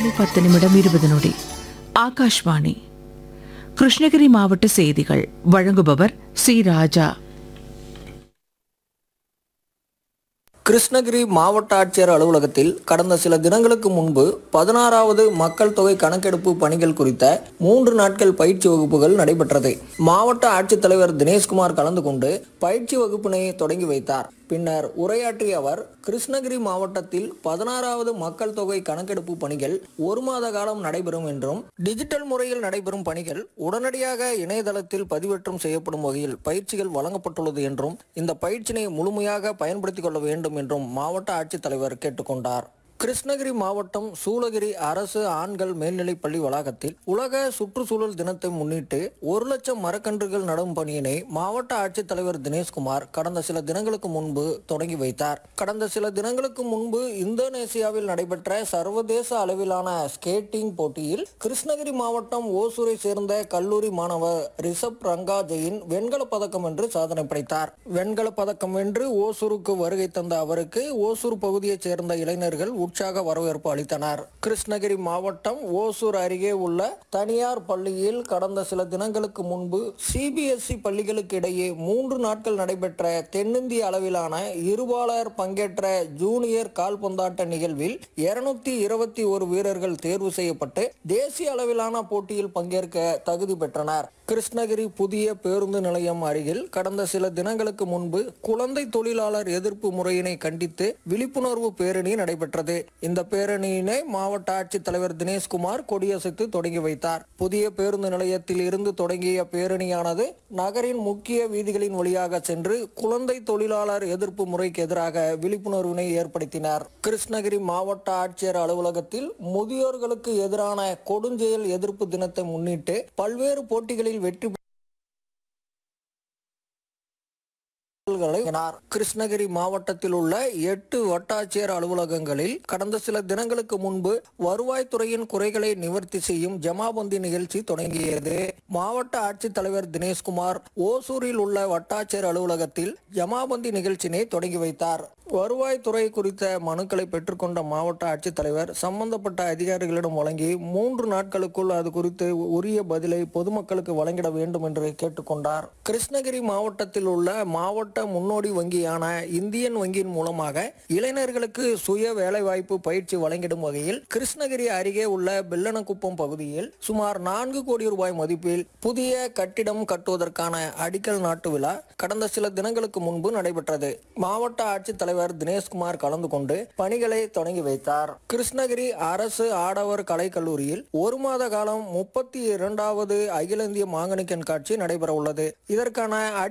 மணி பத்து நிமிடம் இருபது நொடி ஆகாஷ்வாணி கிருஷ்ணகிரி மாவட்ட செய்திகள் வழங்குபவர் சி ராஜா கிருஷ்ணகிரி மாவட்ட ஆட்சியர் அலுவலகத்தில் கடந்த சில தினங்களுக்கு முன்பு பதினாறாவது மக்கள் தொகை கணக்கெடுப்பு பணிகள் குறித்த மூன்று நாட்கள் பயிற்சி வகுப்புகள் நடைபெற்றது மாவட்ட ஆட்சித்தலைவர் தினேஷ்குமார் கலந்து கொண்டு பயிற்சி வகுப்பினை தொடங்கி வைத்தார் பின்னர் உரையாற்றிய அவர் கிருஷ்ணகிரி மாவட்டத்தில் பதினாறாவது மக்கள் தொகை கணக்கெடுப்பு பணிகள் ஒரு மாத காலம் நடைபெறும் என்றும் டிஜிட்டல் முறையில் நடைபெறும் பணிகள் உடனடியாக இணையதளத்தில் பதிவேற்றம் செய்யப்படும் வகையில் பயிற்சிகள் வழங்கப்பட்டுள்ளது என்றும் இந்த பயிற்சினை முழுமையாக பயன்படுத்திக் கொள்ள வேண்டும் என்றும் மாவட்ட ஆட்சித்தலைவர் கேட்டுக்கொண்டார் கிருஷ்ணகிரி மாவட்டம் சூளகிரி அரசு ஆண்கள் மேல்நிலைப் பள்ளி வளாகத்தில் உலக சுற்றுச்சூழல் தினத்தை முன்னிட்டு ஒரு லட்சம் மரக்கன்றுகள் நடும் பணியினை மாவட்ட ஆட்சித்தலைவர் தினேஷ்குமார் கடந்த சில தினங்களுக்கு முன்பு தொடங்கி வைத்தார் கடந்த சில தினங்களுக்கு முன்பு இந்தோனேசியாவில் நடைபெற்ற சர்வதேச அளவிலான ஸ்கேட்டிங் போட்டியில் கிருஷ்ணகிரி மாவட்டம் ஓசூரை சேர்ந்த கல்லூரி மாணவர் ரிஷப் ரங்கா ஜெயின் வெண்கல பதக்கம் வென்று சாதனை படைத்தார் வெண்கல பதக்கம் வென்று ஓசூருக்கு வருகை தந்த அவருக்கு ஓசூர் பகுதியைச் சேர்ந்த இளைஞர்கள் உற்சாக வரவேற்பு அளித்தனர் கிருஷ்ணகிரி மாவட்டம் ஓசூர் அருகே உள்ள தனியார் பள்ளியில் கடந்த சில தினங்களுக்கு முன்பு சிபிஎஸ்இ பள்ளிகளுக்கு இடையே மூன்று நாட்கள் நடைபெற்ற தென்னிந்திய அளவிலான இருபாலர் பங்கேற்ற ஜூனியர் கால்பந்தாட்ட நிகழ்வில் இருநூத்தி இருபத்தி ஒரு வீரர்கள் தேர்வு செய்யப்பட்டு தேசிய அளவிலான போட்டியில் பங்கேற்க தகுதி பெற்றனர் கிருஷ்ணகிரி புதிய பேருந்து நிலையம் அருகில் கடந்த சில தினங்களுக்கு முன்பு குழந்தை தொழிலாளர் எதிர்ப்பு முறையினை கண்டித்து விழிப்புணர்வு பேரணி நடைபெற்றது இந்த பேரணியினை மாவட்ட ஆட்சித்தலைவர் தினேஷ்குமார் கொடியசைத்து தொடங்கி வைத்தார் புதிய பேருந்து நிலையத்தில் இருந்து தொடங்கிய பேரணியானது நகரின் முக்கிய வீதிகளின் வழியாக சென்று குழந்தை தொழிலாளர் எதிர்ப்பு முறைக்கு எதிராக விழிப்புணர்வினை ஏற்படுத்தினார் கிருஷ்ணகிரி மாவட்ட ஆட்சியர் அலுவலகத்தில் முதியோர்களுக்கு எதிரான கொடுஞ்செயல் எதிர்ப்பு தினத்தை முன்னிட்டு பல்வேறு போட்டிகளில் வெற்றி பெற்றவர்களை வழங்கினார். கிருஷ்ணகிரி மாவட்டத்தில் உள்ள எட்டு வட்டாட்சியர் அலுவலகங்களில் கடந்த சில தினங்களுக்கு முன்பு வருவாய்த்துறையின் குறைகளை நிவர்த்தி செய்யும் ஜமாபந்தி நிகழ்ச்சி தொடங்கியது மாவட்ட ஆட்சித்தலைவர் தினேஷ்குமார் ஓசூரில் உள்ள வட்டாட்சியர் அலுவலகத்தில் ஜமாபந்தி நிகழ்ச்சியினை தொடங்கி வைத்தார் வருவாய்த்துறை குறித்த மனுக்களை பெற்றுக்கொண்ட மாவட்ட ஆட்சித்தலைவர் சம்பந்தப்பட்ட அதிகாரிகளிடம் வழங்கி மூன்று நாட்களுக்குள் அது குறித்து உரிய பதிலை பொதுமக்களுக்கு வழங்கிட வேண்டும் என்று கேட்டுக்கொண்டார் கிருஷ்ணகிரி மாவட்டத்தில் உள்ள மாவட்ட முன்னோடி வங்கியான இந்தியன் வங்கியின் மூலமாக இளைஞர்களுக்கு சுய வேலைவாய்ப்பு பயிற்சி வழங்கிடும் வகையில் கிருஷ்ணகிரி அருகே உள்ள பெல்லனக்குப்பம் பகுதியில் சுமார் நான்கு கோடி ரூபாய் மதிப்பில் புதிய கட்டிடம் கட்டுவதற்கான அடிக்கல் நாட்டு விழா கடந்த சில தினங்களுக்கு முன்பு நடைபெற்றது மாவட்ட ஆட்சித்தலைவர் தினேஷ்குமார் கலந்து கொண்டு பணிகளை தொடங்கி வைத்தார் கிருஷ்ணகிரி அரசு ஆடவர் கலைக்கல்லூரியில் ஒரு மாத காலம் முப்பத்தி இரண்டாவது அகில இந்திய மாங்கனி கண்காட்சி நடைபெற உள்ளது இதற்கான